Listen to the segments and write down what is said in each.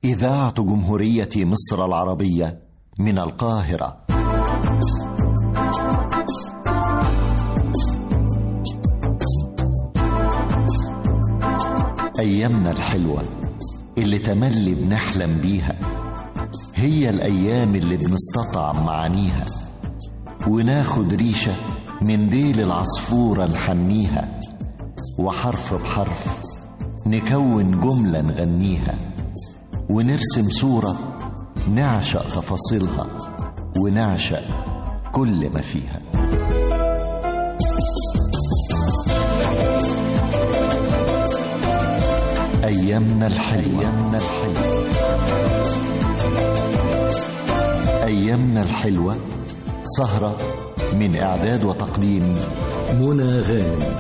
إذاعة جمهورية مصر العربية من القاهرة أيامنا الحلوة اللي تملي بنحلم بيها هي الأيام اللي بنستطعم معانيها وناخد ريشة من ديل العصفورة نحنيها وحرف بحرف نكون جملة نغنيها ونرسم صورة نعشق تفاصيلها ونعشق كل ما فيها أيامنا الحلوة أيامنا الحلوة أيامنا الحلوة سهرة من إعداد وتقديم منى غانم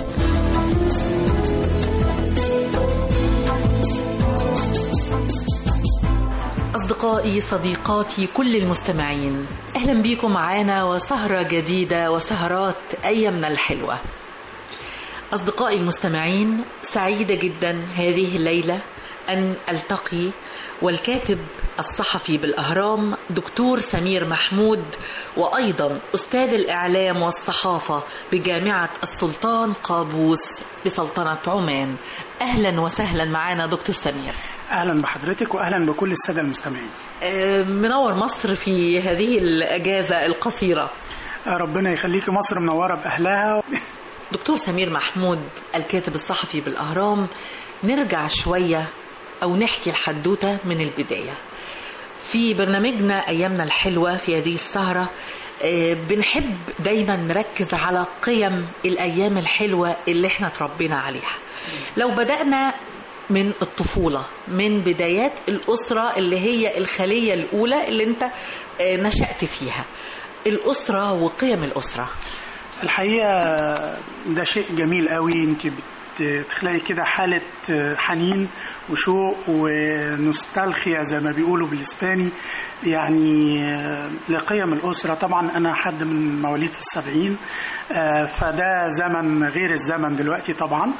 أصدقائي صديقاتي كل المستمعين أهلا بيكم معانا وسهرة جديدة وسهرات أيامنا الحلوة أصدقائي المستمعين سعيدة جدا هذه الليلة أن ألتقي والكاتب الصحفي بالأهرام دكتور سمير محمود وأيضا أستاذ الإعلام والصحافة بجامعة السلطان قابوس بسلطنة عمان أهلا وسهلا معنا دكتور سمير اهلا بحضرتك واهلا بكل الساده المستمعين آه، منور مصر في هذه الأجازة القصيرة ربنا يخليكي مصر منوره باهلها دكتور سمير محمود الكاتب الصحفي بالأهرام نرجع شوية أو نحكي الحدوتة من البداية في برنامجنا أيامنا الحلوة في هذه السهرة آه، بنحب دايما نركز على قيم الأيام الحلوة اللي احنا تربينا عليها لو بدأنا من الطفولة من بدايات الأسرة اللي هي الخلية الأولى اللي انت آه، نشأت فيها الأسرة وقيم الأسرة الحقيقه ده شيء جميل قوي انت بتخلقي كده حاله حنين وشوق ونوستالخيا زي ما بيقولوا بالاسباني يعني لقيم الاسره طبعا انا حد من مواليد السبعين آه، فده زمن غير الزمن دلوقتي طبعا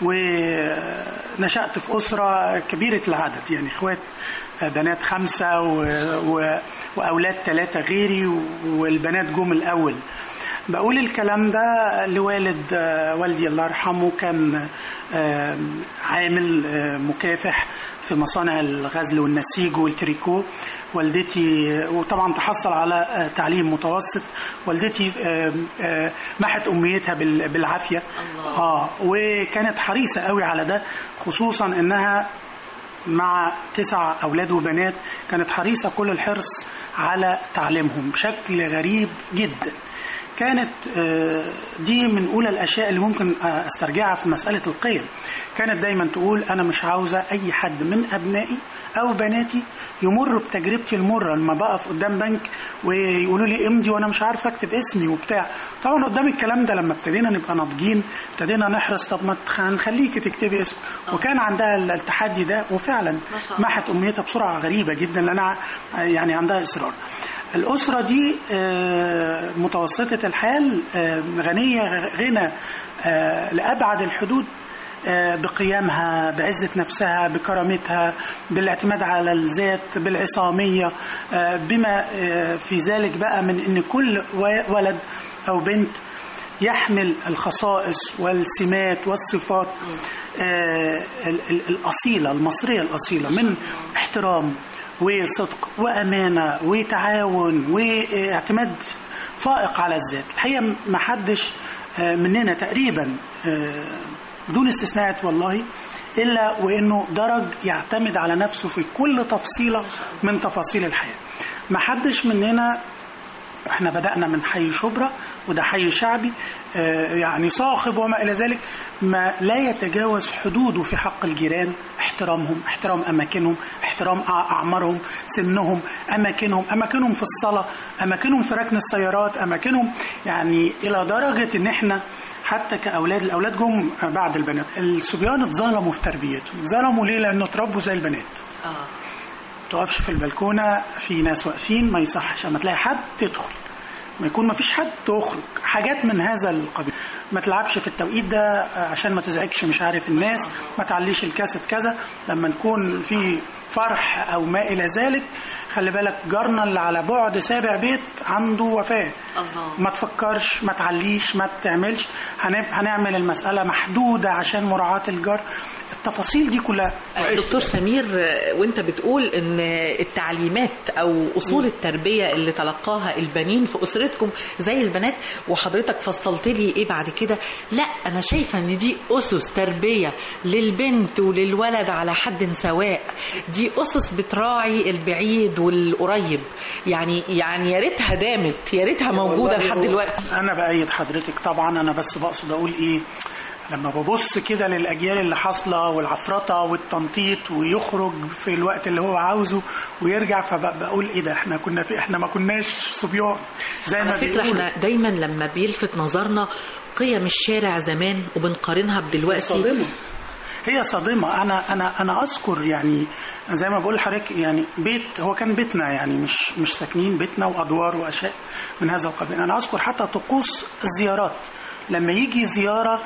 ونشأت في أسرة كبيرة العدد يعني إخوات بنات خمسة و... و... وأولاد ثلاثة غيري والبنات جم الأول بقول الكلام ده لوالد آه، والدي الله يرحمه كان آه، عامل آه، مكافح في مصانع الغزل والنسيج والتريكو والدتي وطبعا تحصل على آه، تعليم متوسط والدتي آه، آه، محت امنيتها بال- بالعافيه الله. اه وكانت حريصه قوي على ده خصوصا انها مع تسع أولاد وبنات كانت حريصة كل الحرص على تعليمهم بشكل غريب جدا كانت آه، دي من أولى الأشياء اللي ممكن آه، أسترجعها في مسألة القيم كانت دايما تقول أنا مش عاوزة أي حد من أبنائي أو بناتي يمر بتجربتي المرة لما بقف قدام بنك ويقولوا لي امضي وأنا مش عارفة أكتب اسمي وبتاع طبعا قدام الكلام ده لما ابتدينا نبقى ناضجين ابتدينا نحرص طب ما تخ- نخليكي تكتبي اسم وكان عندها التحدي ده وفعلا ما شاء الله. محت امنيتها بسرعه غريبه جدا لان ع- يعني عندها اصرار الاسره دي آه، متوسطه الحال آه، غنيه غنى آه، لابعد الحدود آه، بقيمها بعزة نفسها بكرامتها بالاعتماد على الذات بالعصامية آه، بما آه، في ذلك بقى من أن كل و- ولد أو بنت يحمل الخصائص والسمات والصفات آه، ال- ال- الأصيلة المصرية الأصيلة من احترام وصدق وأمانة وتعاون واعتماد فائق على الذات الحقيقة ما حدش آه، مننا تقريبا آه، بدون استثناءات والله إلا وإنه درج يعتمد على نفسه في كل تفصيلة من تفاصيل الحياة ما حدش مننا احنا بدأنا من حي شبرا وده حي شعبي آه، يعني صاخب وما إلى ذلك ما لا يتجاوز حدوده في حق الجيران احترامهم احترام أماكنهم احترام أع- أعمارهم سنهم أماكنهم أماكنهم في الصلاة أماكنهم في ركن السيارات أماكنهم يعني إلى درجة إن احنا حتى كأولاد الأولاد جم بعد البنات الصبيان اتظلموا في تربيتهم اتظلموا ليه لأنه اتربوا زي البنات اه تقفش في البلكونة في ناس واقفين ما يصحش اما تلاقي حد تدخل ما يكون ما فيش حد تخرج حاجات من هذا القبيل ما تلعبش في التوقيت ده عشان ما تزعجش مش عارف الناس ما تعليش الكاسيت كذا لما نكون في فرح او ما الى ذلك خلي بالك جارنا اللي على بعد سابع بيت عنده وفاه الله ما تفكرش ما تعليش ما بتعملش هنب- هنعمل المسألة محدودة عشان مراعاة الجار التفاصيل دي كلها دكتور سمير وانت بتقول ان التعليمات او اصول التربيه اللي تلقاها البنين في اسرتكم زي البنات وحضرتك فصلت لي ايه بعد كده لا انا شايفه ان دي اسس تربيه للبنت وللولد على حد سواء دي اسس بتراعي البعيد والقريب يعني يعني يا ريتها دامت يا ريتها موجوده والله لحد هو- دلوقتي أنا بأيد حضرتك طبعا أنا بس بقصد أقول إيه لما ببص كده للأجيال اللي حاصلة والعفرطة والتنطيط ويخرج في الوقت اللي هو عاوزه ويرجع فبقول إيه ده إحنا كنا في إحنا ما كناش صبيان زي ما على فكرة بيقولوا. احنا دايما لما بيلفت نظرنا قيم الشارع زمان وبنقارنها بدلوقتي صادمة هي صادمة أنا أنا أنا أذكر يعني زي ما بقول لحضرتك يعني بيت هو كان بيتنا يعني مش مش ساكنين بيتنا وأدوار وأشياء من هذا القبيل أنا أذكر حتى طقوس الزيارات لما يجي زيارة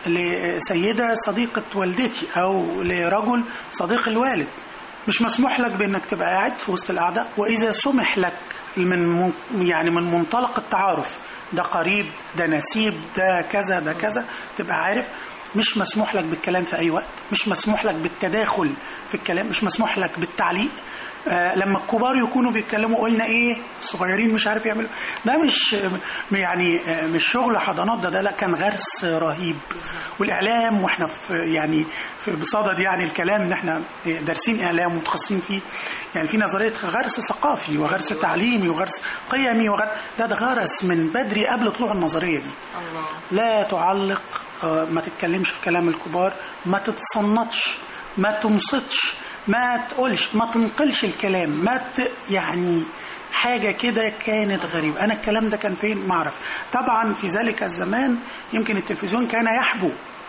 لسيدة صديقة والدتي أو لرجل صديق الوالد مش مسموح لك بانك تبقى قاعد في وسط الاعداء واذا سمح لك من من- يعني من منطلق التعارف ده قريب ده نسيب ده كذا ده كذا تبقى عارف مش مسموح لك بالكلام في اي وقت مش مسموح لك بالتداخل في الكلام مش مسموح لك بالتعليق آه لما الكبار يكونوا بيتكلموا قلنا ايه الصغيرين مش عارف يعملوا ده مش يعني آه مش شغل حضانات ده ده لا كان غرس رهيب والاعلام واحنا في يعني في بصدد يعني الكلام ان احنا دارسين اعلام متخصصين فيه يعني في نظريه غرس ثقافي وغرس تعليمي وغرس قيمي وغرس ده اتغرس من بدري قبل طلوع النظريه دي الله لا تعلق آه، ما تتكلمش في كلام الكبار ما تتصنطش ما تنصتش ما تقولش ما تنقلش الكلام ما ت... يعني حاجة كده كانت غريبة أنا الكلام ده كان فين ما أعرف طبعا في ذلك الزمان يمكن التلفزيون كان يحبو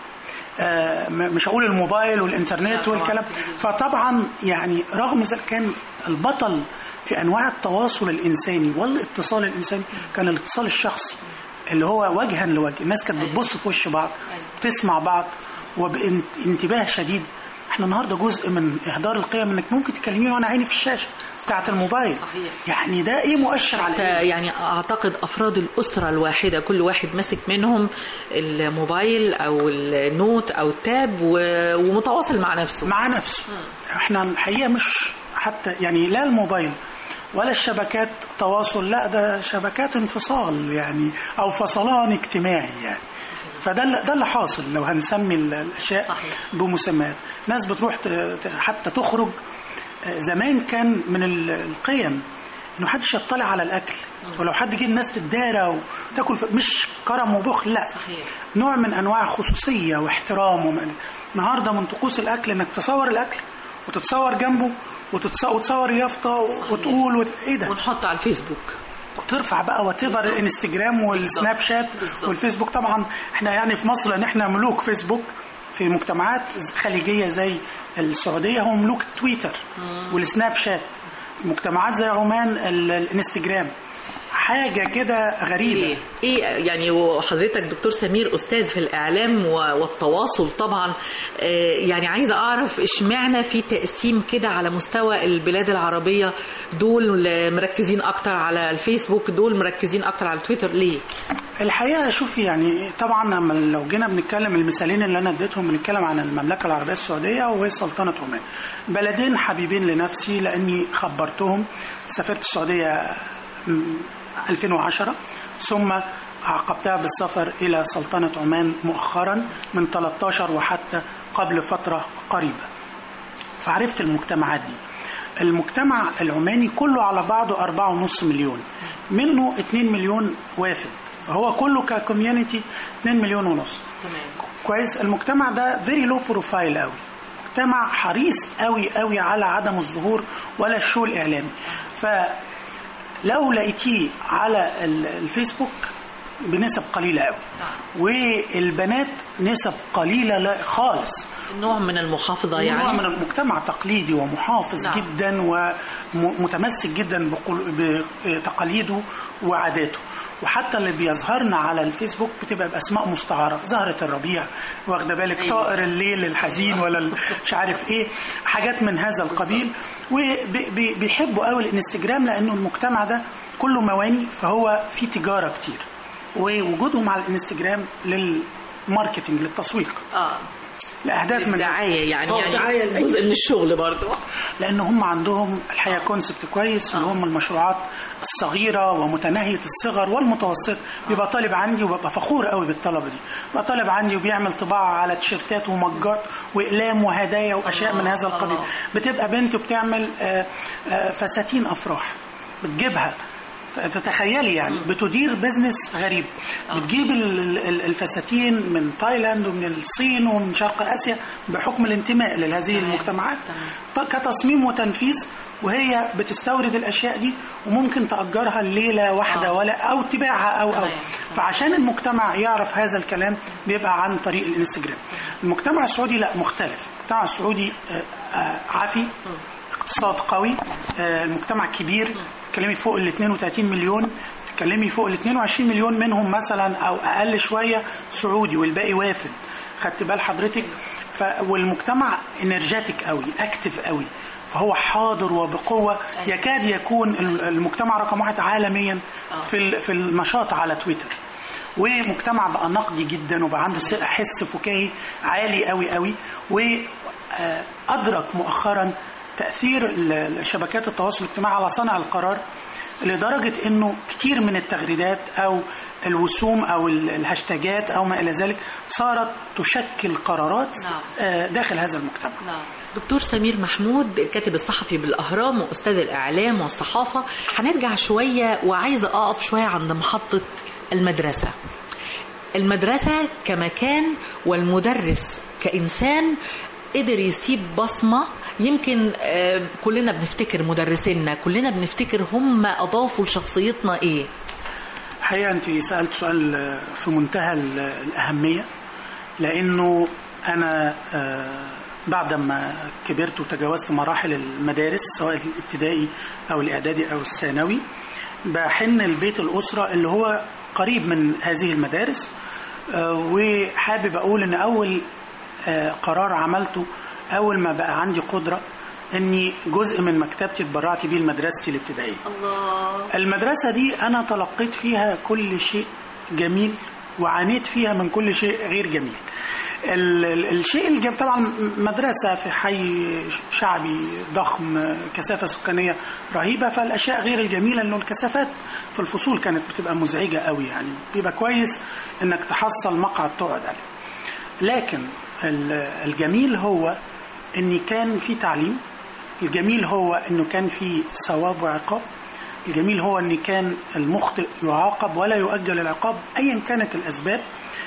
آه، م- مش هقول الموبايل والإنترنت طبعاً. والكلام فطبعا يعني رغم ذلك كان البطل في أنواع التواصل الإنساني والاتصال الإنساني كان الاتصال الشخصي اللي هو وجها لوجه الناس كانت بتبص في وش بعض تسمع بعض وبانتباه شديد احنا النهارده جزء من اهدار القيم انك ممكن تكلميني وانا عيني في الشاشه بتاعه الموبايل صحيح. يعني ده ايه مؤشر على حتى إيه؟ يعني اعتقد افراد الاسره الواحده كل واحد ماسك منهم الموبايل او النوت او التاب و- ومتواصل مع نفسه مع نفسه احنا الحقيقه مش حتى يعني لا الموبايل ولا الشبكات تواصل لا ده شبكات انفصال يعني او فصلان اجتماعي يعني فده اللي ده اللي حاصل لو هنسمي ال- الاشياء صحيح. بمسميات ناس بتروح ت- ت- حتى تخرج آه، زمان كان من ال- القيم انه محدش يطلع على الاكل ولو حد جه الناس تتدارى وتاكل ف- مش كرم وبخل لا صحيح نوع من انواع خصوصيه واحترام ومن... النهارده من طقوس الاكل انك تصور الاكل وتتصور جنبه وتتص... وتصور يافطه وتقول وت... ايه ده ونحط على الفيسبوك وترفع بقى وات ايفر الانستجرام والسناب شات بالظبط. والفيسبوك طبعا احنا يعني في مصر ان احنا ملوك فيسبوك في مجتمعات خليجيه زي السعوديه هم ملوك تويتر والسناب شات مجتمعات زي عمان ال- الانستجرام حاجه كده غريبه ايه ايه يعني وحضرتك دكتور سمير استاذ في الاعلام و- والتواصل طبعا آه، يعني عايزه اعرف اشمعنى في تقسيم كده على مستوى البلاد العربيه دول مركزين اكتر على الفيسبوك دول مركزين اكتر على تويتر ليه الحقيقه شوفي يعني طبعا لما لو جينا بنتكلم المثالين اللي انا اديتهم بنتكلم عن المملكه العربيه السعوديه وسلطنه عمان بلدين حبيبين لنفسي لاني خبرتهم سافرت السعوديه م- 2010 ثم عقبتها بالسفر الى سلطنه عمان مؤخرا من 13 وحتى قبل فتره قريبه فعرفت المجتمعات دي المجتمع العماني كله على بعضه 4.5 مليون منه 2 مليون وافد فهو كله ككوميونتي 2 مليون ونص تمام كويس المجتمع ده فيري لو بروفايل قوي مجتمع حريص قوي قوي على عدم الظهور ولا الشو الاعلامي فلو لقيتيه على ال- الفيسبوك بنسب قليله قوي والبنات نسب قليله لا خالص نوع من المحافظة نوع يعني من المجتمع تقليدي ومحافظ نعم. جدا ومتمسك جدا بقل- بتقاليده وعاداته وحتى اللي بيظهرنا على الفيسبوك بتبقى باسماء مستعاره زهره الربيع واخده بالك أيوة. طائر الليل الحزين ولا ال- مش عارف ايه حاجات من هذا القبيل وبيحبوا قوي الانستجرام لانه المجتمع ده كله مواني فهو في تجاره كتير ووجودهم على الانستجرام للماركتنج للتسويق اه لاهداف من الدعاية يعني آه، يعني دعاية جزء من الشغل برضو لان هم عندهم الحقيقه كونسبت كويس اللي آه. هم المشروعات الصغيره ومتناهيه الصغر والمتوسط بيبقى طالب عندي وببقى فخور قوي بالطلبه دي بيبقى طالب عندي وبيعمل طباعه على تيشيرتات ومجات واقلام وهدايا واشياء من هذا القبيل الله. بتبقى بنت وبتعمل آه، آه، فساتين افراح بتجيبها تتخيلي يعني بتدير بزنس غريب بتجيب ال- ال- الفساتين من تايلاند ومن الصين ومن شرق اسيا بحكم الانتماء لهذه تمام. المجتمعات تمام. ط- كتصميم وتنفيذ وهي بتستورد الاشياء دي وممكن تاجرها الليله واحده آه. ولا او تبيعها او او تمام. فعشان المجتمع يعرف هذا الكلام بيبقى عن طريق الانستجرام المجتمع السعودي لا مختلف المجتمع السعودي آه، آه، عافي اقتصاد قوي آه، المجتمع كبير تكلمي فوق ال 32 مليون تكلمي فوق ال 22 مليون منهم مثلا او اقل شويه سعودي والباقي وافد خدت بال حضرتك ف... والمجتمع انرجيتك قوي اكتف قوي فهو حاضر وبقوه يكاد يكون ال- المجتمع رقم واحد عالميا آه. في ال- في النشاط على تويتر ومجتمع بقى نقدي جدا وبقى عنده س- حس فكاهي عالي قوي قوي وادرك مؤخرا تاثير ال- شبكات التواصل الاجتماعي على صانع القرار لدرجه انه كتير من التغريدات او الوسوم او ال- الهاشتاجات او ما الى ذلك صارت تشكل قرارات نعم. آه، داخل هذا المجتمع نعم دكتور سمير محمود الكاتب الصحفي بالأهرام وأستاذ الإعلام والصحافة هنرجع شوية وعايزة أقف شوية عند محطة المدرسة المدرسة كمكان والمدرس كإنسان قدر يسيب بصمة يمكن آه، كلنا بنفتكر مدرسينا كلنا بنفتكر هم أضافوا لشخصيتنا إيه الحقيقه انت سالت سؤال آه، في منتهى ال- الاهميه لانه انا آه، بعد ما كبرت وتجاوزت مراحل المدارس سواء الابتدائي او الاعدادي او الثانوي بحن البيت الاسره اللي هو قريب من هذه المدارس آه، وحابب اقول ان اول آه، قرار عملته اول ما بقى عندي قدره اني جزء من مكتبتي اتبرعت بيه لمدرستي الابتدائيه الله المدرسة دي أنا تلقيت فيها كل شيء جميل وعانيت فيها من كل شيء غير جميل ال- ال- الشيء الجميل طبعا مدرسة في حي شعبي ضخم كثافة سكانية رهيبة فالأشياء غير الجميلة إنه الكثافات في الفصول كانت بتبقى مزعجة قوي يعني بيبقى كويس إنك تحصل مقعد تقعد عليه لكن ال- الجميل هو إن كان في تعليم الجميل هو إنه كان في ثواب وعقاب الجميل هو ان كان المخطئ يعاقب ولا يؤجل العقاب ايا كانت الاسباب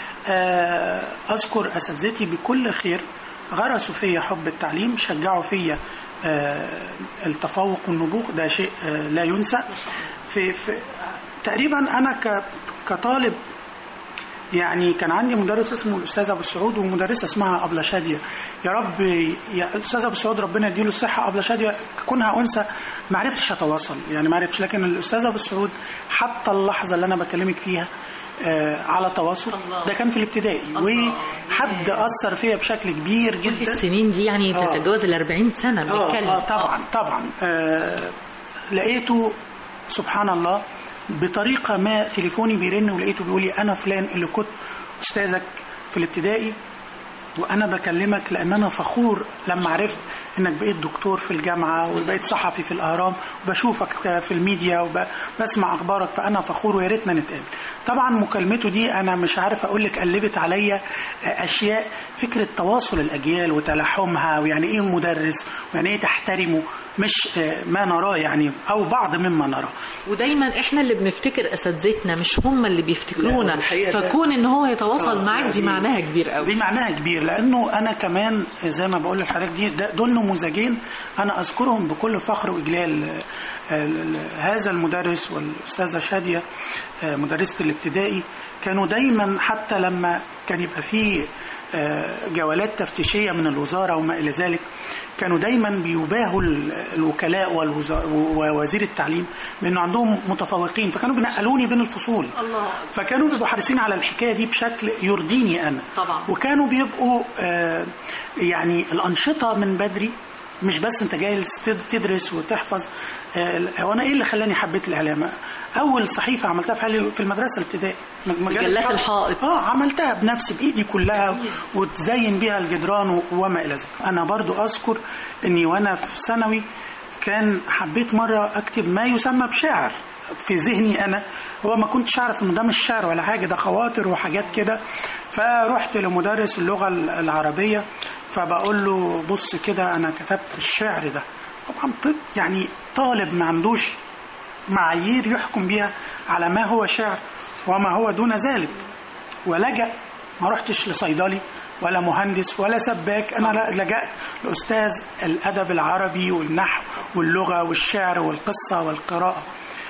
آه، اذكر اساتذتي بكل خير غرسوا فيا حب التعليم شجعوا فيا آه، التفوق والنبوغ ده شيء آه، لا ينسى في, في تقريبا انا ك- كطالب يعني كان عندي مدرس اسمه الاستاذ ابو السعود ومدرسه اسمها ابله شاديه يا رب يا الاستاذ ابو السعود ربنا يديله الصحه ابله شاديه كونها انثى ما عرفتش اتواصل يعني ما عرفتش لكن الاستاذ ابو السعود حتى اللحظه اللي انا بكلمك فيها آه على تواصل الله. ده كان في الابتدائي الله. وحد اثر فيا بشكل كبير كل جدا السنين دي يعني آه. تتجاوز ال 40 سنة اه بنتكلم اه طبعا طبعا آه لقيته سبحان الله بطريقه ما تليفوني بيرن ولقيته بيقول لي انا فلان اللي كنت استاذك في الابتدائي وانا بكلمك لان انا فخور لما عرفت انك بقيت دكتور في الجامعه وبقيت صحفي في الاهرام وبشوفك في الميديا وبسمع اخبارك فانا فخور ويا ريتنا نتقابل طبعا مكالمته دي انا مش عارف اقول لك قلبت عليا اشياء فكره تواصل الاجيال وتلاحمها ويعني ايه مدرس ويعني ايه تحترمه مش ما نراه يعني او بعض مما نراه ودايما احنا اللي بنفتكر اساتذتنا مش هم اللي بيفتكرونا لا، الحقيقة ده- فكون ان هو يتواصل آه، معاك لا، دي دي- معناها كبير دي قوي معناها كبير لانه انا كمان زي ما بقول لحضرتك دي ده- دول نموذجين انا اذكرهم بكل فخر واجلال آه، ال- ال- هذا المدرس والاستاذه شاديه آه، مدرسه الابتدائي كانوا دايما حتى لما كان يبقى فيه آه، جولات تفتيشيه من الوزاره وما الى ذلك كانوا دايما بيباهوا ال- الوكلاء والوزا- ووزير التعليم بانه عندهم متفوقين فكانوا بينقلوني بين الفصول الله فكانوا بيبقوا حريصين على الحكايه دي بشكل يرضيني انا طبعا وكانوا بيبقوا آه، يعني الانشطه من بدري مش بس انت جاي تد- تدرس وتحفظ آه، هو انا ايه اللي خلاني حبيت الاعلام اول صحيفه عملتها في حالي في المدرسه الابتدائي مجلة مجلات الحائط اه عملتها بنفسي بايدي كلها وتزين بيها الجدران و- وما الى ذلك انا برضو اذكر اني وانا في ثانوي كان حبيت مره اكتب ما يسمى بشعر في ذهني انا هو ما كنتش اعرف انه ده مش شعر ولا حاجه ده خواطر وحاجات كده فرحت لمدرس اللغه العربيه فبقول له بص كده انا كتبت الشعر ده طبعا طب يعني طالب ما عندوش معايير يحكم بيها على ما هو شعر وما هو دون ذلك ولجأ ما رحتش لصيدلي ولا مهندس ولا سباك انا لا- لجأت لاستاذ الادب العربي والنحو واللغه والشعر والقصه والقراءه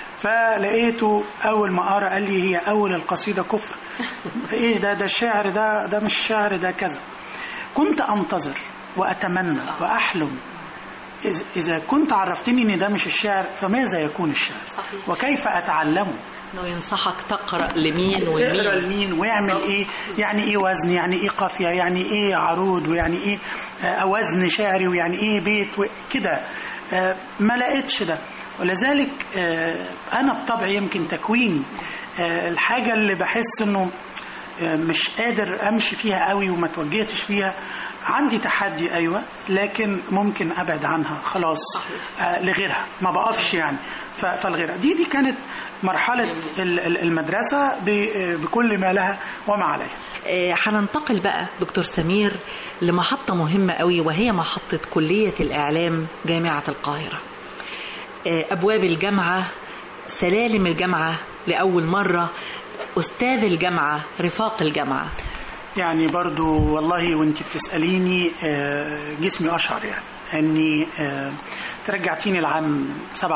فلقيته اول ما قرا قال لي هي اول القصيده كفر ايه ده ده الشعر ده ده مش شعر ده كذا كنت انتظر واتمنى واحلم إذ- اذا كنت عرفتني ان ده مش الشعر فماذا يكون الشعر صحيح وكيف اتعلمه انه ينصحك تقرا لمين اقرا ولمين لمين ويعمل بالظبط. ايه يعني ايه وزن يعني ايه قافيه يعني ايه عروض ويعني ايه آه، وزن شعري ويعني ايه بيت كده آه، ما لقيتش ده ولذلك آه، انا بطبعي يمكن تكويني آه، الحاجه اللي بحس انه آه، مش قادر امشي فيها قوي وما توجهتش فيها عندي تحدي ايوه لكن ممكن ابعد عنها خلاص آه، لغيرها ما بقفش يعني ف- فالغيرها دي دي كانت مرحله ال- ال- المدرسه ب- آه، بكل ما لها وما عليها آه، هننتقل بقى دكتور سمير لمحطة مهمة قوي وهي محطة كلية الإعلام جامعة القاهرة آه، أبواب الجامعة سلالم الجامعة لأول مرة أستاذ الجامعة رفاق الجامعة يعني برضو والله وانت بتسأليني آه، جسمي أشعر يعني أني آه، ترجعتيني العام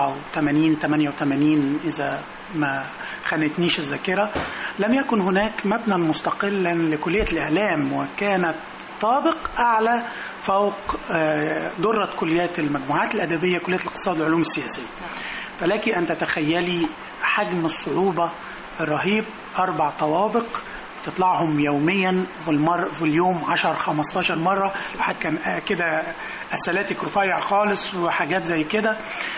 87 88 إذا ما خانتنيش الذاكرة لم يكن هناك مبنى مستقلا لكلية الإعلام وكانت طابق أعلى فوق آه، درة كليات المجموعات الأدبية كلية الاقتصاد والعلوم السياسية فلك أن تتخيلي حجم الصعوبة الرهيب أربع طوابق تطلعهم يوميا في المر في اليوم 10 15 مره الواحد كان آه، كده السلاتك رفيع خالص وحاجات زي كده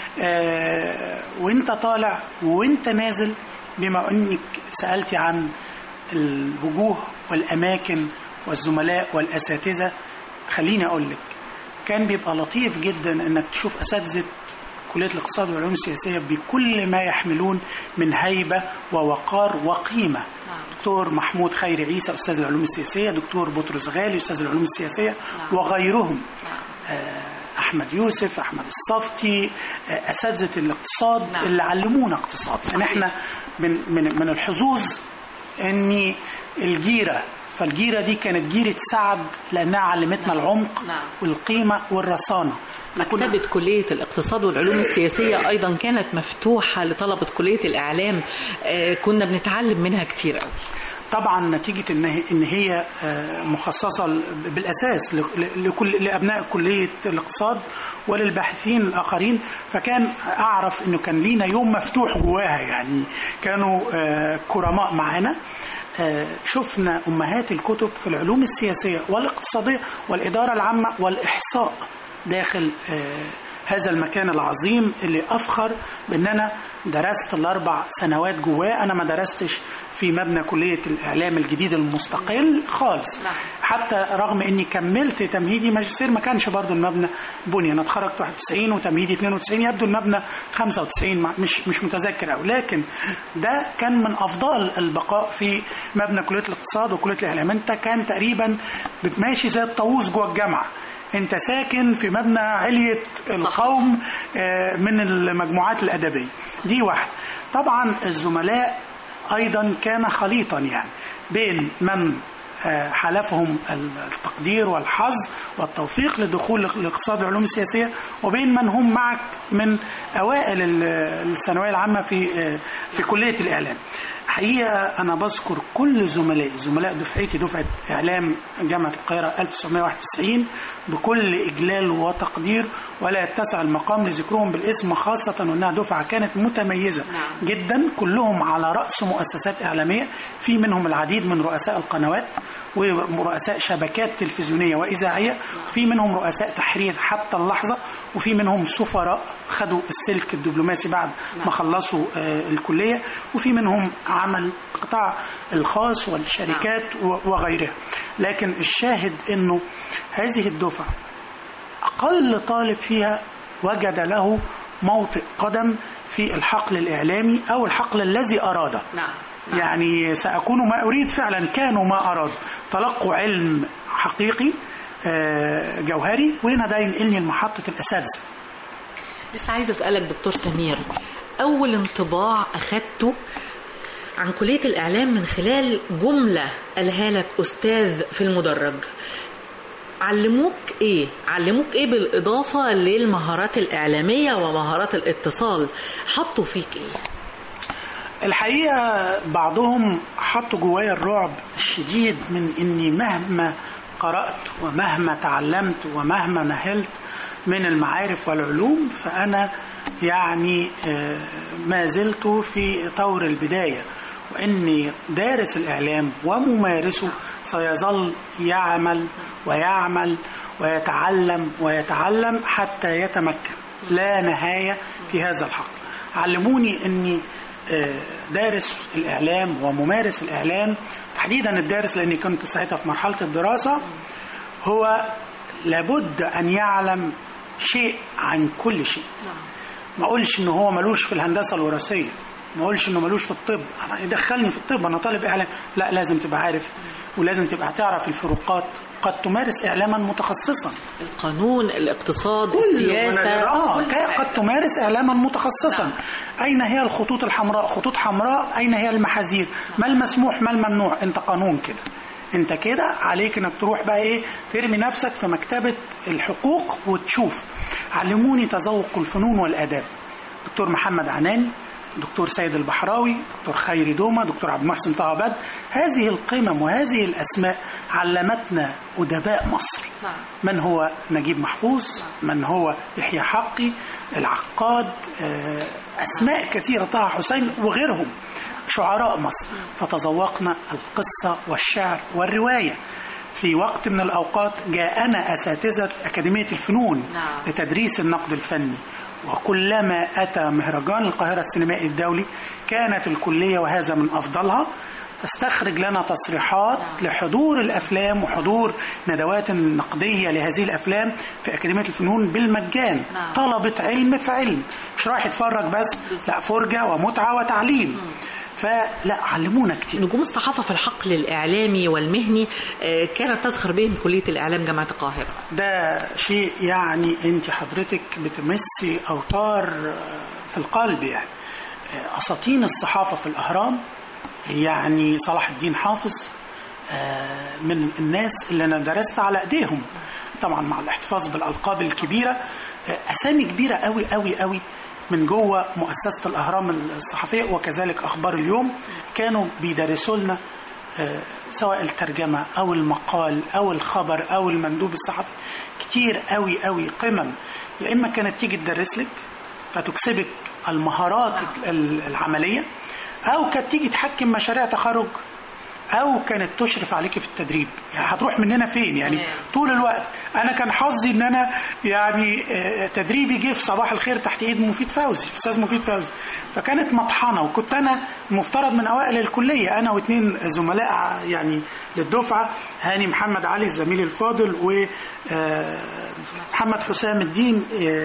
آه، وانت طالع وانت نازل بما انك سالتي عن الوجوه والاماكن والزملاء والاساتذه خليني اقول لك كان بيبقى لطيف جدا انك تشوف اساتذه كليه الاقتصاد والعلوم السياسيه بكل ما يحملون من هيبه ووقار وقيمه دكتور محمود خيري عيسى استاذ العلوم السياسيه دكتور بطرس غالي استاذ العلوم السياسيه وغيرهم آه، احمد يوسف احمد الصفتي آه، اساتذه الاقتصاد نعم. اللي علمونا اقتصاد يعني احنا من من من الحظوظ ان الجيره فالجيره دي كانت جيره سعد لانها علمتنا العمق نعم. والقيمه والرصانه كنا- مكتبة كلية الاقتصاد والعلوم السياسية أيضا كانت مفتوحة لطلبة كلية الإعلام آه، كنا بنتعلم منها كتير قوي طبعا نتيجة إن هي, إن هي آه، مخصصة ل- بالأساس ل- لكل لأبناء كلية الاقتصاد وللباحثين الآخرين فكان أعرف إنه كان لينا يوم مفتوح جواها يعني كانوا آه، كرماء معانا آه، شفنا أمهات الكتب في العلوم السياسية والاقتصادية والإدارة العامة والإحصاء داخل آه، هذا المكان العظيم اللي أفخر بأن أنا درست الأربع سنوات جواه أنا ما درستش في مبنى كلية الإعلام الجديد المستقل خالص نعم. حتى رغم اني كملت تمهيدي ماجستير ما كانش برضو المبنى بني انا اتخرجت 91 وتمهيدي 92 يبدو المبنى 95 مع- مش مش متذكر قوي لكن ده كان من افضل البقاء في مبنى كليه الاقتصاد وكليه الاعلام انت كان تقريبا بتماشي زي الطاووس جوه الجامعه انت ساكن في مبنى علية القوم آه، من المجموعات الادبيه دي واحد طبعا الزملاء ايضا كان خليطا يعني بين من آه، حالفهم التقدير والحظ والتوفيق لدخول الاقتصاد والعلوم السياسية وبين من هم معك من أوائل ال- الثانوية العامة في آه، في كلية الإعلام حقيقة أنا بذكر كل زملائي زملاء دفعتي دفعة إعلام جامعة القاهرة 1991 بكل إجلال وتقدير ولا يتسع المقام لذكرهم بالاسم خاصة وأنها دفعة كانت متميزة نعم. جدا كلهم على رأس مؤسسات إعلامية في منهم العديد من رؤساء القنوات ورؤساء شبكات تلفزيونية وإذاعية في منهم رؤساء تحرير حتى اللحظة وفي منهم سفراء خدوا السلك الدبلوماسي بعد ما خلصوا آه، الكلية وفي منهم عمل القطاع الخاص والشركات و- وغيرها لكن الشاهد أنه هذه الدفعة أقل طالب فيها وجد له موطئ قدم في الحقل الإعلامي أو الحقل الذي أراده نعم يعني سأكون ما أريد فعلا كانوا ما أرادوا تلقوا علم حقيقي آه، جوهري وهنا ده ينقلني لمحطة الأساتذة لسه عايزة أسألك دكتور سمير أول انطباع أخدته عن كلية الإعلام من خلال جملة قالها لك أستاذ في المدرج علموك إيه؟ علموك إيه بالإضافة للمهارات الإعلامية ومهارات الاتصال حطوا فيك إيه؟ الحقيقة بعضهم حطوا جوايا الرعب الشديد من إني مهما قرأت ومهما تعلمت ومهما نهلت من المعارف والعلوم فأنا يعني آه، ما زلت في طور البداية وإني دارس الإعلام وممارسه سيظل يعمل ويعمل ويتعلم ويتعلم حتى يتمكن لا نهاية في هذا الحقل علموني أني آه، دارس الإعلام وممارس الإعلام تحديدا الدارس لأني كنت ساعتها في مرحلة الدراسة هو لابد أن يعلم شيء عن كل شيء ما اقولش ان هو ملوش في الهندسه الوراثيه ما اقولش انه ملوش في الطب أنا يدخلني في الطب انا طالب اعلام لا لازم تبقى عارف ولازم تبقى تعرف الفروقات قد تمارس اعلاما متخصصا القانون الاقتصاد كل السياسة اه كل ك- حاجة. قد تمارس اعلاما متخصصا اين هي الخطوط الحمراء خطوط حمراء اين هي المحاذير ما المسموح ما الممنوع انت قانون كده انت كده عليك انك تروح بقى ايه ترمي نفسك في مكتبة الحقوق وتشوف علموني تذوق الفنون والاداب دكتور محمد عناني دكتور سيد البحراوي دكتور خيري دومة دكتور عبد المحسن طه عبد هذه القمم وهذه الاسماء علمتنا ادباء مصر نعم. من هو نجيب محفوظ من هو يحيى حقي العقاد آه، أسماء كثيرة طه حسين وغيرهم شعراء مصر فتذوقنا القصة والشعر والرواية في وقت من الأوقات جاءنا أساتذة أكاديمية الفنون نعم. لتدريس النقد الفني وكلما أتى مهرجان القاهرة السينمائي الدولي كانت الكلية وهذا من أفضلها تستخرج لنا تصريحات نعم. لحضور الافلام وحضور ندوات نقديه لهذه الافلام في اكاديميه الفنون بالمجان نعم. طلبه علم في علم مش رايح يتفرج بس لا فرجه ومتعه وتعليم فلا علمونا كتير نجوم الصحافة في الحقل الإعلامي والمهني آه، كانت تزخر بهم كلية الإعلام جامعة القاهرة ده شيء يعني انت حضرتك بتمسي اوتار في القلب يعني اساطين الصحافه في الاهرام يعني صلاح الدين حافظ آه، من الناس اللي انا درست على ايديهم طبعا مع الاحتفاظ بالالقاب الكبيره آه، اسامي كبيره قوي قوي قوي من جوه مؤسسه الاهرام الصحفيه وكذلك اخبار اليوم كانوا بيدرسوا لنا آه، سواء الترجمة أو المقال أو الخبر أو المندوب الصحفي كتير قوي قوي قمم يا إما كانت تيجي تدرس لك فتكسبك المهارات ال- العملية أو كانت تيجي تحكم مشاريع تخرج أو كانت تشرف عليك في التدريب يعني هتروح مننا فين يعني تمام. طول الوقت أنا كان حظي إن أنا يعني آه، تدريبي جه في صباح الخير تحت إيد مفيد فوزي أستاذ مفيد فوزي فكانت مطحنة وكنت أنا مفترض من أوائل الكلية أنا واثنين زملاء ع- يعني للدفعة هاني محمد علي الزميل الفاضل ومحمد حسام الدين آه،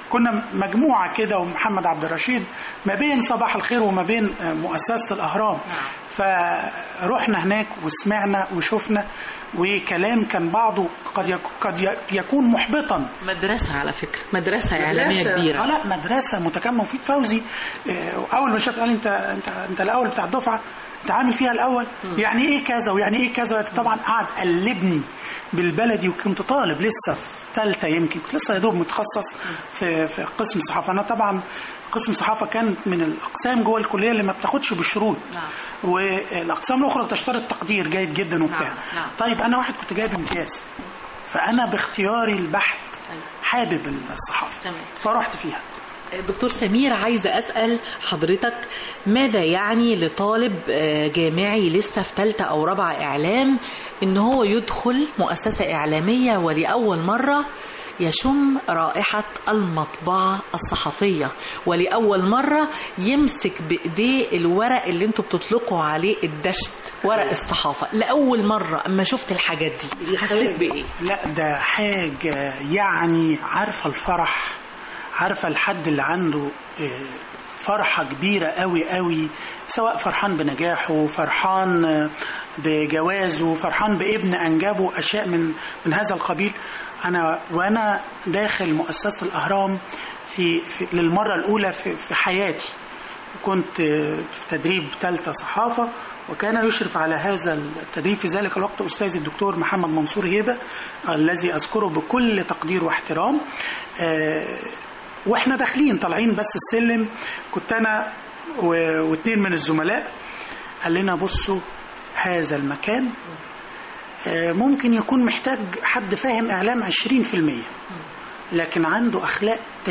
كنا مجموعه كده ومحمد عبد الرشيد ما بين صباح الخير وما بين آه، مؤسسه الاهرام نعم. فرحنا هناك وسمعنا وشفنا وكلام كان بعضه قد يك- قد ي- يكون محبطا مدرسة على فكرة مدرسة إعلامية مدرسة- كبيرة اه لا مدرسه متكامله وفيك فوزي آه، اول ما شاف قال لي انت انت انت الاول بتاع الدفعه انت عامل فيها الاول يعني ايه كذا ويعني ايه كذا طبعا قعد قلبني بالبلدي وكنت طالب لسه في ثالثه يمكن كنت لسه يا دوب متخصص في في قسم صحافه انا طبعا قسم صحافه كان من الاقسام جوه الكليه اللي ما بتاخدش بالشروط نعم. والاقسام الاخرى تشترط تقدير جيد جدا وبتاع نعم، نعم. طيب انا واحد كنت جايب امتياز فانا باختياري البحت أيوة. حابب الصحافه تمام. فرحت فيها دكتور سمير عايزة أسأل حضرتك ماذا يعني لطالب آه، جامعي لسه في ثالثة أو رابعة إعلام إن هو يدخل مؤسسة إعلامية ولأول مرة يشم رائحة المطبعة الصحفية ولأول مرة يمسك بإيديه الورق اللي انتوا بتطلقوا عليه الدشت ورق الصحافة لأول مرة أما شفت الحاجات دي حسيت بإيه؟ لا ده حاجة يعني عارفة الفرح عارفة الحد اللي عنده آه، فرحة كبيرة قوي قوي سواء فرحان بنجاحه فرحان آه، بجوازه فرحان بابن أنجبه أشياء من من هذا القبيل أنا وأنا داخل مؤسسة الأهرام في, في للمرة الأولى في, في حياتي كنت في تدريب ثالثة صحافة وكان يشرف على هذا التدريب في ذلك الوقت أستاذ الدكتور محمد منصور هيبة الذي أذكره بكل تقدير واحترام آه، واحنا داخلين طالعين بس السلم كنت أنا و- واثنين من الزملاء قال لنا بصوا هذا المكان آه، ممكن يكون محتاج حد فاهم إعلام 20% لكن عنده أخلاق 80%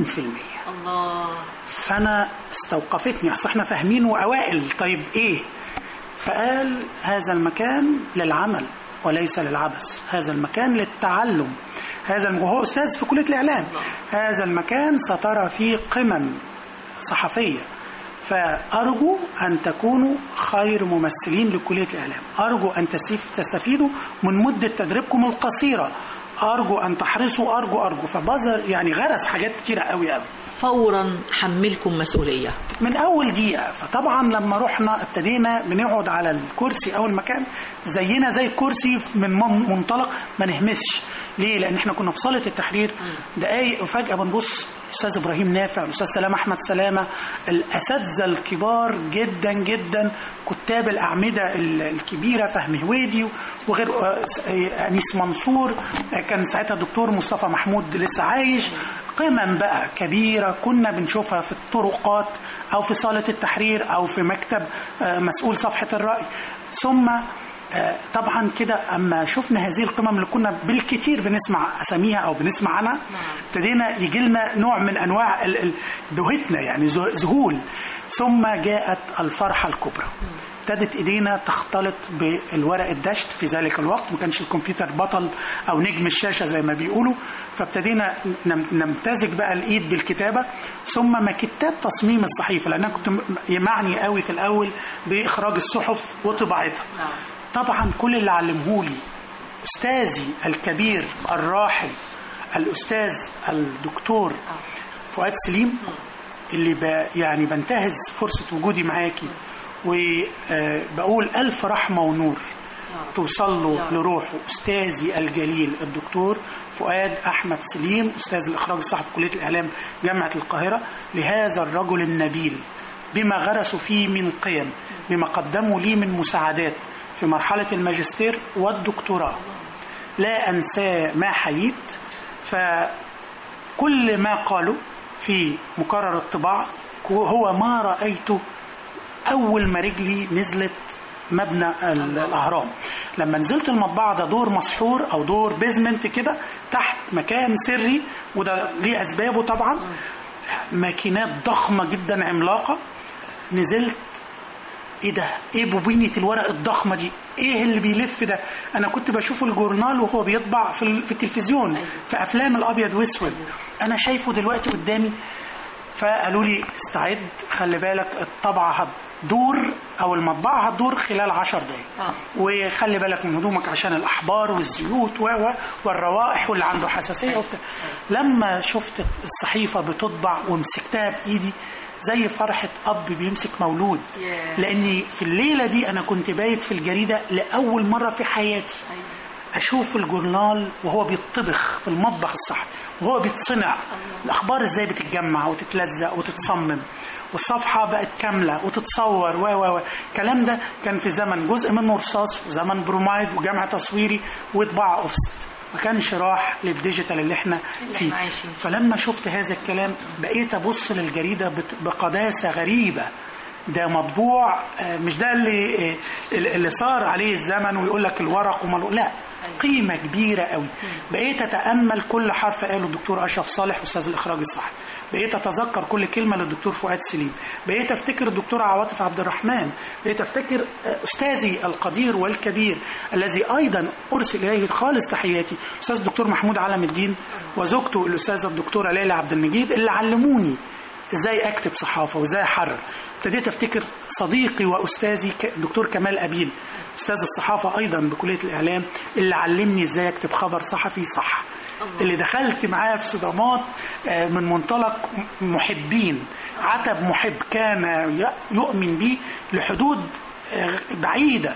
الله فانا استوقفتني اصل احنا فاهمين واوائل طيب ايه فقال هذا المكان للعمل وليس للعبث هذا المكان للتعلم هذا الم... وهو استاذ في كليه الاعلام هذا المكان سترى فيه قمم صحفيه فأرجو أن تكونوا خير ممثلين لكلية الإعلام أرجو أن تستف- تستفيدوا من مدة تدريبكم القصيرة أرجو أن تحرصوا أرجو أرجو فبذر يعني غرس حاجات كتيرة قوي قوي فورا حملكم مسؤولية من اول دقيقه فطبعا لما رحنا ابتدينا بنقعد على الكرسي او المكان زينا زي الكرسي من من- منطلق ما نهمسش ليه لان احنا كنا في صاله التحرير دقايق وفجاه بنبص الاستاذ ابراهيم نافع الاستاذ سلام احمد سلامه الاساتذه الكبار جدا جدا كتاب الاعمده ال- الكبيره فهمي هويدي وغير آه، س- آه، انيس منصور آه، كان ساعتها الدكتور مصطفى محمود لسه عايش قمم بقى كبيرة كنا بنشوفها في الطرقات أو في صالة التحرير أو في مكتب آه، مسؤول صفحة الرأي ثم آه، طبعا كده أما شفنا هذه القمم اللي كنا بالكثير بنسمع أساميها أو بنسمع عنها ابتدينا يجي لنا نوع من أنواع ال- ال- بهتنا يعني ذه- ذهول ثم جاءت الفرحة الكبرى ابتدت ايدينا تختلط بالورق الدشت في ذلك الوقت ما كانش الكمبيوتر بطل او نجم الشاشه زي ما بيقولوا فابتدينا نم- نمتزج بقى الايد بالكتابه ثم ماكيتات تصميم الصحيفه لان انا كنت م- معني قوي في الاول باخراج الصحف وطباعتها طبعا كل اللي علمهولي استاذي الكبير الراحل الاستاذ الدكتور فؤاد سليم اللي ب يعني بنتهز فرصة وجودي معاكي وبقول ألف رحمة ونور توصل له لروحه أستاذي الجليل الدكتور فؤاد أحمد سليم أستاذ الإخراج الصحفي كلية الإعلام جامعة القاهرة لهذا الرجل النبيل بما غرسوا فيه من قيم بما قدموا لي من مساعدات في مرحلة الماجستير والدكتوراه لا أنساه ما حييت فكل ما قالوا في مقرر الطباعة هو ما رأيته أول ما رجلي نزلت مبنى ال- الأهرام لما نزلت المطبعة ده دور مسحور أو دور بيزمنت كده تحت مكان سري وده ليه أسبابه طبعا ماكينات ضخمة جدا عملاقة نزلت ايه ده ايه بوبينة الورق الضخمة دي ايه اللي بيلف ده انا كنت بشوف الجورنال وهو بيطبع في, ال- في التلفزيون في افلام الابيض واسود انا شايفه دلوقتي قدامي فقالوا لي استعد خلي بالك الطبعة هتدور او المطبعه هتدور خلال 10 دقائق آه. وخلي بالك من هدومك عشان الاحبار والزيوت و و والروائح واللي عنده حساسيه وبتاع لما شفت الصحيفه بتطبع ومسكتها بايدي زي فرحه اب بيمسك مولود ياه. لاني في الليله دي انا كنت بايت في الجريده لاول مره في حياتي اشوف الجورنال وهو بيطبخ في المطبخ الصحفي وهو بيتصنع الاخبار ازاي بتتجمع وتتلزق وتتصمم والصفحه بقت كامله وتتصور و و و الكلام ده كان في زمن جزء منه رصاص وزمن برومايد وجمع تصويري وطباعه اوفست ما كانش راح للديجيتال اللي احنا فيه عايشين فيه. فلما شفت هذا الكلام بقيت ابص للجريده بت- بقداسه غريبه ده مطبوع آه، مش ده اللي آه، اللي صار عليه الزمن ويقول لك الورق وما لا قيمه كبيره قوي بقيت اتامل كل حرف قاله الدكتور اشرف صالح استاذ الاخراج الصحي بقيت اتذكر كل كلمه للدكتور فؤاد سليم بقيت افتكر الدكتور عواطف عبد الرحمن بقيت افتكر آه، استاذي القدير والكبير الذي ايضا ارسل اليه خالص تحياتي استاذ الدكتور محمود علم الدين وزوجته الاستاذه الدكتوره ليلى عبد المجيد اللي علموني ازاي اكتب صحافه وازاي احرر ابتديت افتكر صديقي واستاذي ك- الدكتور كمال ابيل استاذ الصحافه ايضا بكليه الاعلام اللي علمني ازاي اكتب خبر صحفي صح اللي دخلت معاه في صدامات آه، من منطلق محبين عتب محب كان ي- يؤمن بي لحدود آه، بعيده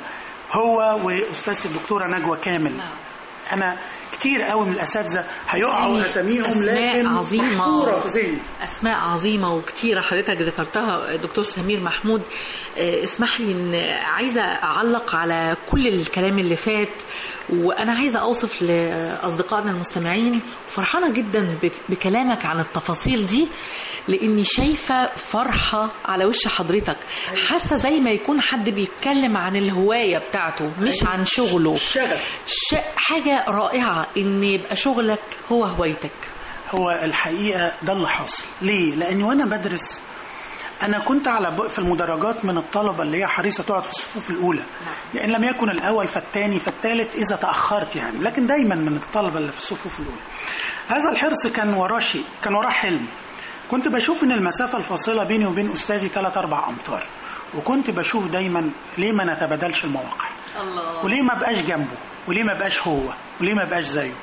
هو واستاذتي الدكتوره نجوى كامل نعم. انا كتير قوي من الاساتذه هيقعوا يعني اساميهم أسماء لكن عظيمة. محفوره في ذهني أسماء عظيمة وكتيرة حضرتك ذكرتها دكتور سمير محمود آه، اسمح لي إن عايزة أعلق على كل الكلام اللي فات وأنا عايزة أوصف لأصدقائنا المستمعين وفرحانة جدا بك- بكلامك عن التفاصيل دي لأني شايفة فرحة على وش حضرتك حاسة زي ما يكون حد بيتكلم عن الهواية بتاعته مش عن شغله شغف ش... حاجة رائعة إن يبقى شغلك هو هوايتك هو الحقيقه ده اللي حاصل ليه لاني وانا بدرس انا كنت على ب- في المدرجات من الطلبه اللي هي حريصه تقعد في الصفوف الاولى يعني لم يكن الاول فالثاني فالثالث اذا تاخرت يعني لكن دايما من الطلبه اللي في الصفوف الاولى هذا الحرص كان وراه شيء كان وراه حلم كنت بشوف ان المسافه الفاصله بيني وبين استاذي 3 4 امتار وكنت بشوف دايما ليه ما نتبادلش المواقع الله وليه ما بقاش جنبه وليه ما بقاش هو وليه ما بقاش زيه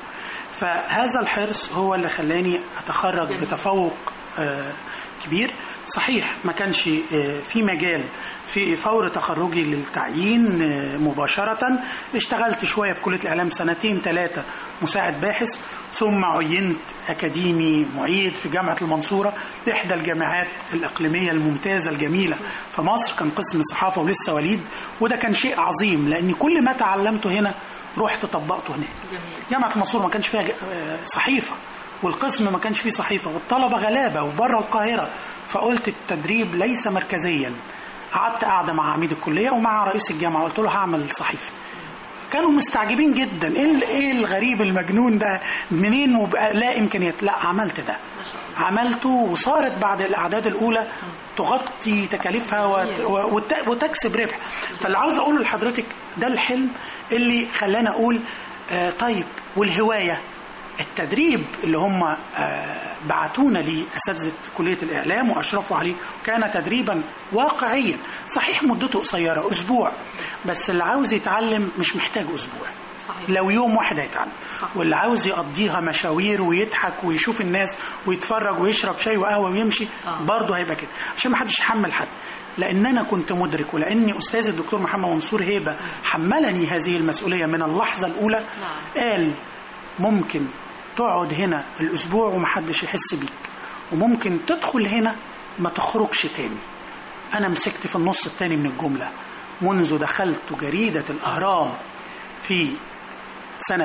فهذا الحرص هو اللي خلاني اتخرج جميل. بتفوق آه، كبير صحيح ما كانش آه، في مجال في فور تخرجي للتعيين آه، مباشرة اشتغلت شوية في كلية الإعلام سنتين ثلاثة مساعد باحث ثم عينت أكاديمي معيد في جامعة المنصورة إحدى الجامعات الإقليمية الممتازة الجميلة في مصر كان قسم صحافة ولسه وليد وده كان شيء عظيم لأن كل ما تعلمته هنا رحت طبقته هناك جميل جامعة المنصورة ما كانش فيها ج- آه، صحيفة والقسم ما كانش فيه صحيفة والطلبة غلابة وبره القاهرة فقلت التدريب ليس مركزيا قعدت قاعدة مع عميد الكلية ومع رئيس الجامعة قلت له هعمل صحيفة كانوا مستعجبين جدا ايه ال- ايه الغريب المجنون ده منين وبقى لا امكانيات لا عملت ده ما شاء الله عملته وصارت بعد الاعداد الاولى تغطي تكاليفها وت- و- وت- وتكسب ربح فاللي عاوز اقوله لحضرتك ده الحلم اللي خلاني اقول آه طيب والهوايه التدريب اللي هم آه بعتونا ليه اساتذه كليه الاعلام واشرفوا عليه كان تدريبا واقعيا صحيح مدته قصيره اسبوع بس اللي عاوز يتعلم مش محتاج اسبوع صحيح لو يوم واحد هيتعلم صح. واللي عاوز يقضيها مشاوير ويضحك ويشوف الناس ويتفرج ويشرب شاي وقهوه ويمشي آه. برضه هيبقى كده عشان ما حدش يحمل حد لان انا كنت مدرك ولان استاذ الدكتور محمد منصور هيبه حملني هذه المسؤوليه من اللحظه الاولى نعم. قال ممكن تقعد هنا الاسبوع ومحدش يحس بيك وممكن تدخل هنا ما تخرجش تاني انا مسكت في النص التاني من الجمله منذ دخلت جريده الاهرام في سنة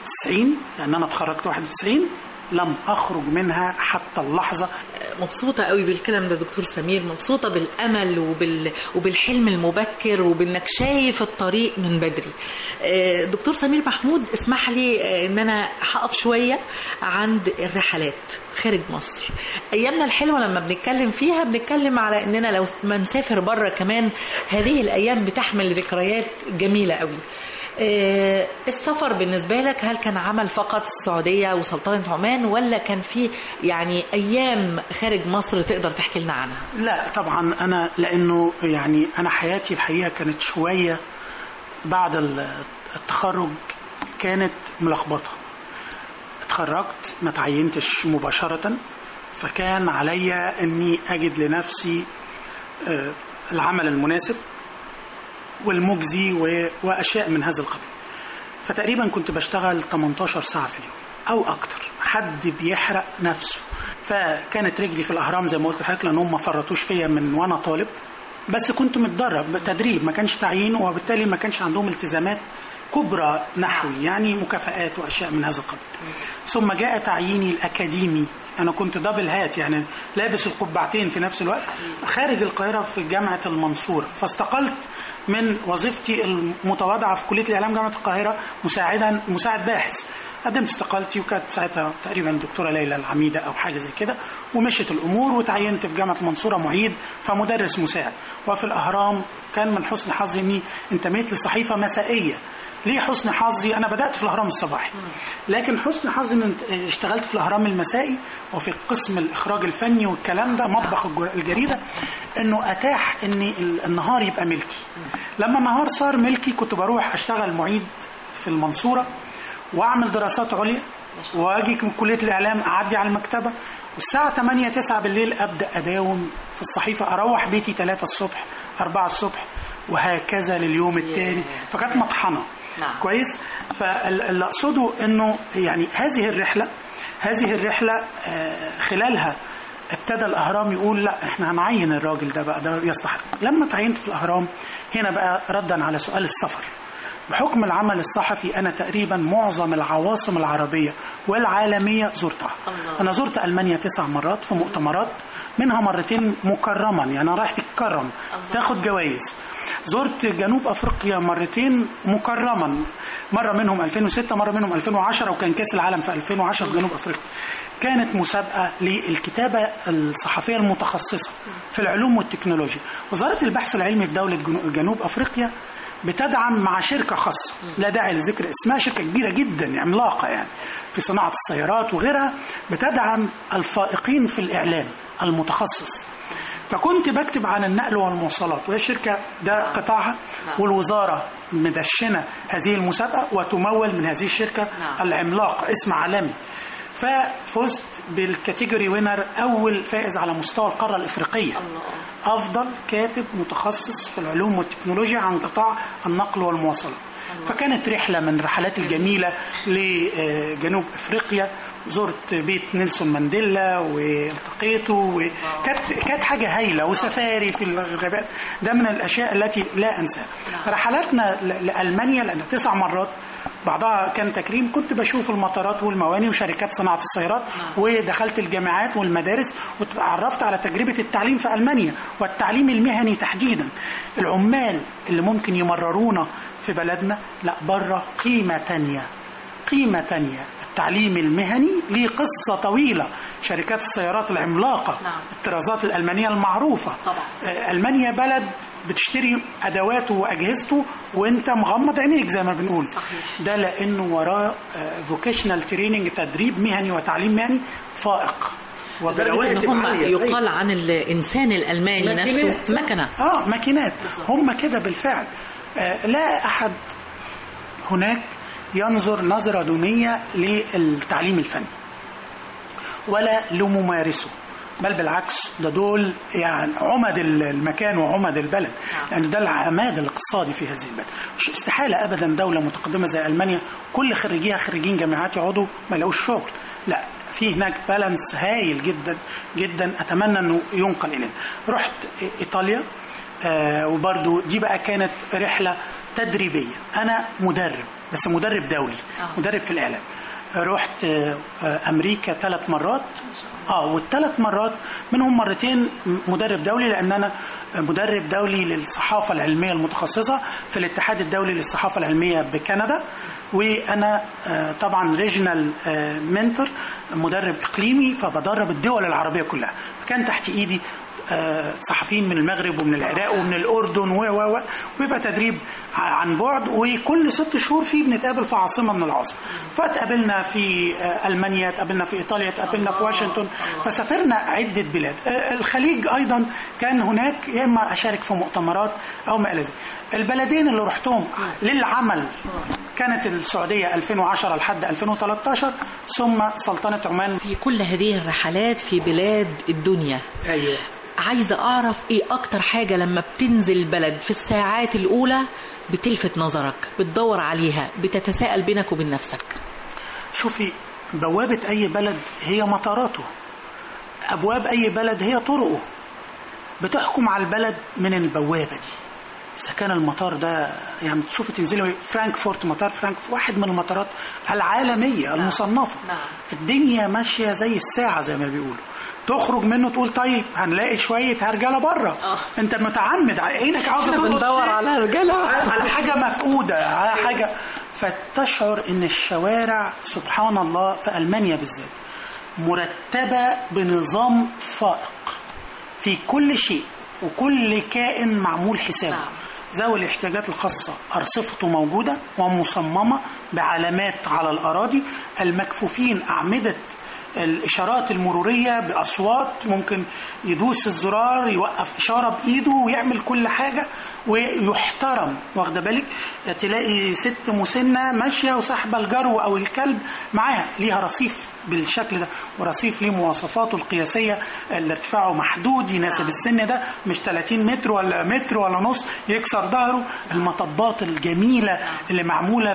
90 لأن أنا اتخرجت 91 لم أخرج منها حتى اللحظة مبسوطة قوي بالكلام ده دكتور سمير مبسوطة بالأمل وبال... وبالحلم المبكر وبإنك شايف الطريق من بدري آه، دكتور سمير محمود اسمح لي آه، إن أنا هقف شوية عند الرحلات خارج مصر أيامنا الحلوة لما بنتكلم فيها بنتكلم على إننا لو ما نسافر بره كمان هذه الأيام بتحمل ذكريات جميلة قوي آه، السفر بالنسبة لك هل كان عمل فقط السعودية وسلطنة عمان ولا كان في يعني أيام خارج مصر تقدر تحكي لنا عنها لا طبعا انا لانه يعني انا حياتي الحقيقه كانت شويه بعد ال- التخرج كانت ملخبطه اتخرجت ما تعينتش مباشره فكان عليا اني اجد لنفسي آه، العمل المناسب والمجزي و- واشياء من هذا القبيل فتقريبا كنت بشتغل 18 ساعه في اليوم او اكتر حد بيحرق نفسه فكانت رجلي في الاهرام زي ما قلت لحضرتك لان هم ما فرطوش فيا من وانا طالب بس كنت متدرب تدريب ما كانش تعيين وبالتالي ما كانش عندهم التزامات كبرى نحوي يعني مكافآت واشياء من هذا القبيل ثم جاء تعييني الاكاديمي انا كنت دبل هات يعني لابس القبعتين في نفس الوقت خارج القاهره في جامعه المنصوره فاستقلت من وظيفتي المتواضعه في كليه الاعلام جامعه القاهره مساعدا مساعد باحث قدمت استقالتي وكانت ساعتها تقريبا الدكتوره ليلى العميده او حاجه زي كده ومشيت الامور وتعينت في جامعه المنصوره معيد فمدرس مساعد وفي الاهرام كان من حسن حظي اني انتميت لصحيفه مسائيه ليه حسن حظي انا بدات في الاهرام الصباحي لكن حسن حظي ان اشتغلت في الاهرام المسائي وفي قسم الاخراج الفني والكلام ده مطبخ الج- الجريده انه اتاح ان ال- النهار يبقى ملكي لما النهار صار ملكي كنت بروح اشتغل معيد في المنصوره واعمل دراسات عليا واجي من كليه الاعلام اعدي على المكتبه والساعه 8 9 بالليل ابدا اداوم في الصحيفه اروح بيتي 3 الصبح 4 الصبح وهكذا لليوم الثاني فكانت مطحنه نعم. كويس فاللي اقصده انه يعني هذه الرحله هذه الرحله آه، خلالها ابتدى الاهرام يقول لا احنا هنعين الراجل ده بقى ده يستحق لما تعينت في الاهرام هنا بقى ردا على سؤال السفر بحكم العمل الصحفي انا تقريبا معظم العواصم العربيه والعالميه زرتها الله. انا زرت المانيا تسع مرات في مؤتمرات منها مرتين مكرما يعني انا رايح تتكرم تاخد جوائز زرت جنوب افريقيا مرتين مكرما مره منهم 2006 مره منهم 2010 وكان كاس العالم في 2010 في جنوب افريقيا كانت مسابقه للكتابه الصحفيه المتخصصه في العلوم والتكنولوجيا وزاره البحث العلمي في دوله جنو- جنوب افريقيا بتدعم مع شركه خاصه لا داعي لذكر اسمها شركه كبيره جدا عملاقه يعني في صناعه السيارات وغيرها بتدعم الفائقين في الاعلام المتخصص فكنت بكتب عن النقل والمواصلات وهي الشركه ده قطاعها والوزاره مدشنه هذه المسابقه وتمول من هذه الشركه نعم. العملاقه اسم عالمي ففزت بالكاتيجوري وينر اول فائز على مستوى القاره الافريقيه الله افضل كاتب متخصص في العلوم والتكنولوجيا عن قطاع النقل والمواصلات فكانت رحله من الرحلات الجميله لجنوب افريقيا زرت بيت نيلسون مانديلا والتقيته وكانت كانت حاجه هايله وسفاري في الغابات ده من الاشياء التي لا انساها رحلاتنا ل- لالمانيا لان تسع مرات بعضها كان تكريم كنت بشوف المطارات والمواني وشركات صناعه السيارات ودخلت الجامعات والمدارس وتعرفت على تجربه التعليم في المانيا والتعليم المهني تحديدا العمال اللي ممكن يمررونا في بلدنا لا بره قيمه تانية قيمه تانية التعليم المهني ليه قصه طويله شركات السيارات العملاقه نعم. الطرازات الالمانيه المعروفه طبعا. آه، المانيا بلد بتشتري ادواته واجهزته وانت مغمض عينيك زي ما بنقول صحيح. ده لانه وراه فوكيشنال تريننج تدريب مهني وتعليم مهني فائق لدرجة ان هم يقال عن الانسان الالماني نفسه ماكينات. مكنه اه ماكينات هم كده بالفعل آه لا احد هناك ينظر نظرة دونية للتعليم الفني ولا لممارسه بل بالعكس ده دول يعني عمد المكان وعمد البلد لان ده العماد الاقتصادي في هذه البلد مش استحاله ابدا دوله متقدمه زي المانيا كل خريجيها خريجين جامعات يقعدوا ما يلاقوش شغل لا في هناك بالانس هايل جدا جدا اتمنى انه ينقل الينا رحت ايطاليا آه وبرضو دي بقى كانت رحله تدريبيه انا مدرب بس مدرب دولي آه. مدرب في الاعلام رحت آه، آه، امريكا ثلاث مرات اه والثلاث مرات منهم مرتين مدرب دولي لان انا مدرب دولي للصحافه العلميه المتخصصه في الاتحاد الدولي للصحافه العلميه بكندا وانا آه، طبعا ريجنال منتور مدرب اقليمي فبدرب الدول العربيه كلها كان تحت ايدي آه، صحفيين من المغرب ومن العراق ومن الاردن و و و ويبقى تدريب ع- عن بعد وكل ست شهور فيه بنتقابل في عاصمه من العاصمه فتقابلنا في آه، المانيا تقابلنا في ايطاليا تقابلنا في واشنطن فسافرنا عده بلاد آه، الخليج ايضا كان هناك يا اما اشارك في مؤتمرات او ما الى ذلك البلدين اللي رحتهم للعمل كانت السعوديه 2010 لحد 2013 ثم سلطنه عمان في كل هذه الرحلات في بلاد الدنيا ايوه عايزة أعرف إيه أكتر حاجة لما بتنزل البلد في الساعات الأولى بتلفت نظرك بتدور عليها بتتساءل بينك وبين نفسك شوفي بوابة أي بلد هي مطاراته أبواب أي بلد هي طرقه بتحكم على البلد من البوابة دي إذا كان المطار ده يعني تشوفي تنزلي فرانكفورت مطار فرانكفورت واحد من المطارات العالمية المصنفة نعم. الدنيا ماشية زي الساعة زي ما بيقولوا تخرج منه تقول طيب هنلاقي شوية هرجلة بره آه. انت متعمد عينك عاوزة احنا تلقط بندور شيء. على رجالة على حاجة مفقودة على حاجة فتشعر ان الشوارع سبحان الله في ألمانيا بالذات مرتبة بنظام فائق في كل شيء وكل كائن معمول حسابه نعم. ذوي الاحتياجات الخاصة أرصفته موجودة ومصممة بعلامات على الأراضي المكفوفين أعمدة الإشارات المرورية بأصوات ممكن يدوس الزرار يوقف إشارة بإيده ويعمل كل حاجة ويحترم واخده بالك تلاقي ست مسنة ماشية وساحبة الجرو أو الكلب معاها ليها رصيف بالشكل ده ورصيف ليه مواصفاته القياسية اللي ارتفاعه محدود يناسب السن ده مش 30 متر ولا متر ولا نص يكسر ظهره المطبات الجميلة اللي معمولة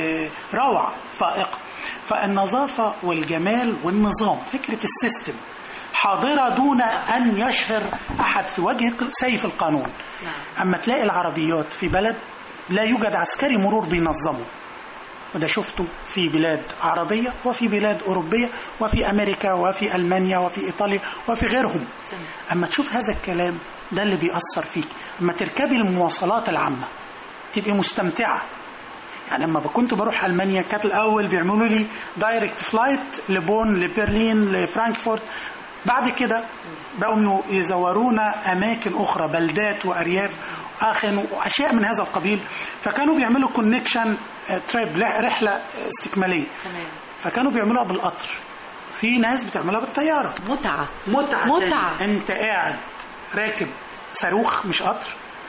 بروعة فائقة فالنظافة والجمال والنظام فكرة السيستم حاضرة دون أن يشهر أحد في وجه سيف القانون نعم. أما تلاقي العربيات في بلد لا يوجد عسكري مرور بينظمه وده شفته في بلاد عربية وفي بلاد أوروبية وفي أمريكا وفي ألمانيا وفي إيطاليا وفي غيرهم تمام. أما تشوف هذا الكلام ده اللي بيأثر فيك أما تركبي المواصلات العامة تبقي مستمتعة يعني لما كنت بروح ألمانيا كانت الأول بيعملوا لي دايركت فلايت لبون لبرلين لفرانكفورت بعد كده بقوا يزورونا أماكن أخرى بلدات وأرياف آخن وأشياء من هذا القبيل فكانوا بيعملوا كونكشن تريب رحلة استكمالية تمام فكانوا بيعملوها بالقطر في ناس بتعملها بالطيارة متعة متعة متعة. تانية. انت قاعد راكب صاروخ مش قطر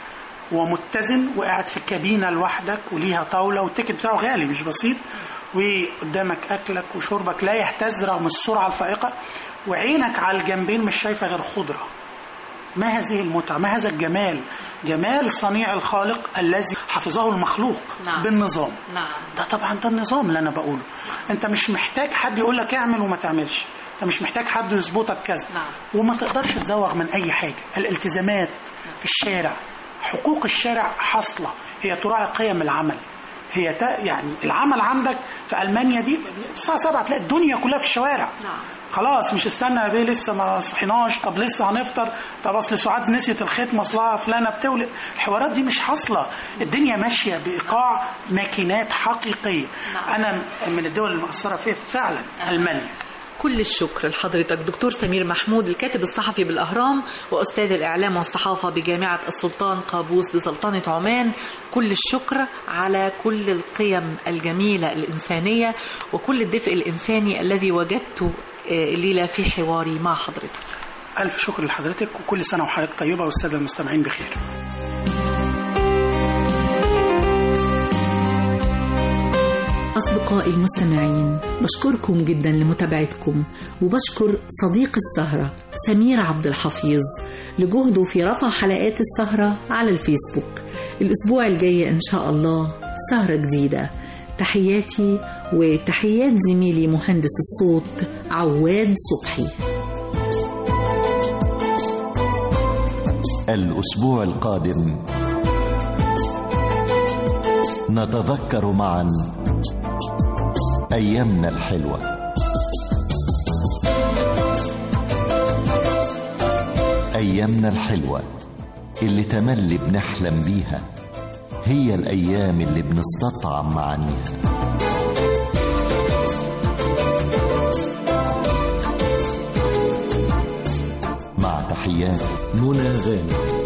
ومتزن وقاعد في الكابينة لوحدك وليها طاولة والتيكت بتاعه غالي مش بسيط وقدامك أكلك وشربك لا يهتز رغم السرعة الفائقة وعينك على الجنبين مش شايفة غير خضرة ما هذه المتعة ما هذا الجمال جمال صنيع الخالق الذي حفظه المخلوق نعم. بالنظام نعم ده طبعا ده النظام اللي انا بقوله انت مش محتاج حد يقول لك اعمل وما تعملش انت مش محتاج حد يظبطك كذا نعم. وما تقدرش تزوغ من اي حاجه الالتزامات في الشارع حقوق الشارع حاصله هي تراعي قيم العمل هي تا يعني العمل عندك في المانيا دي الساعه 7 تلاقي الدنيا كلها في الشوارع نعم خلاص مش استنى يا بيه لسه ما صحيناش طب لسه هنفطر طب اصل سعاد نسيت الخيط مصلها فلانه بتولد الحوارات دي مش حاصله الدنيا ماشيه بايقاع ماكينات حقيقيه نعم. انا من الدول المؤثره فيها فعلا المانيا كل الشكر لحضرتك دكتور سمير محمود الكاتب الصحفي بالأهرام وأستاذ الإعلام والصحافة بجامعة السلطان قابوس بسلطنة عمان كل الشكر على كل القيم الجميلة الإنسانية وكل الدفء الإنساني الذي وجدته آه، الليلة في حواري مع حضرتك الف شكر لحضرتك وكل سنه وحضرتك طيبه والساده المستمعين بخير أصدقائي المستمعين بشكركم جدا لمتابعتكم وبشكر صديق السهرة سمير عبد الحفيظ لجهده في رفع حلقات السهرة على الفيسبوك الأسبوع الجاي إن شاء الله سهرة جديدة تحياتي وتحيات زميلي مهندس الصوت عواد صبحي الأسبوع القادم نتذكر معا أيامنا الحلوة أيامنا الحلوة اللي تملي بنحلم بيها هي الأيام اللي بنستطعم معانيها مع تحية تحيات منى غانم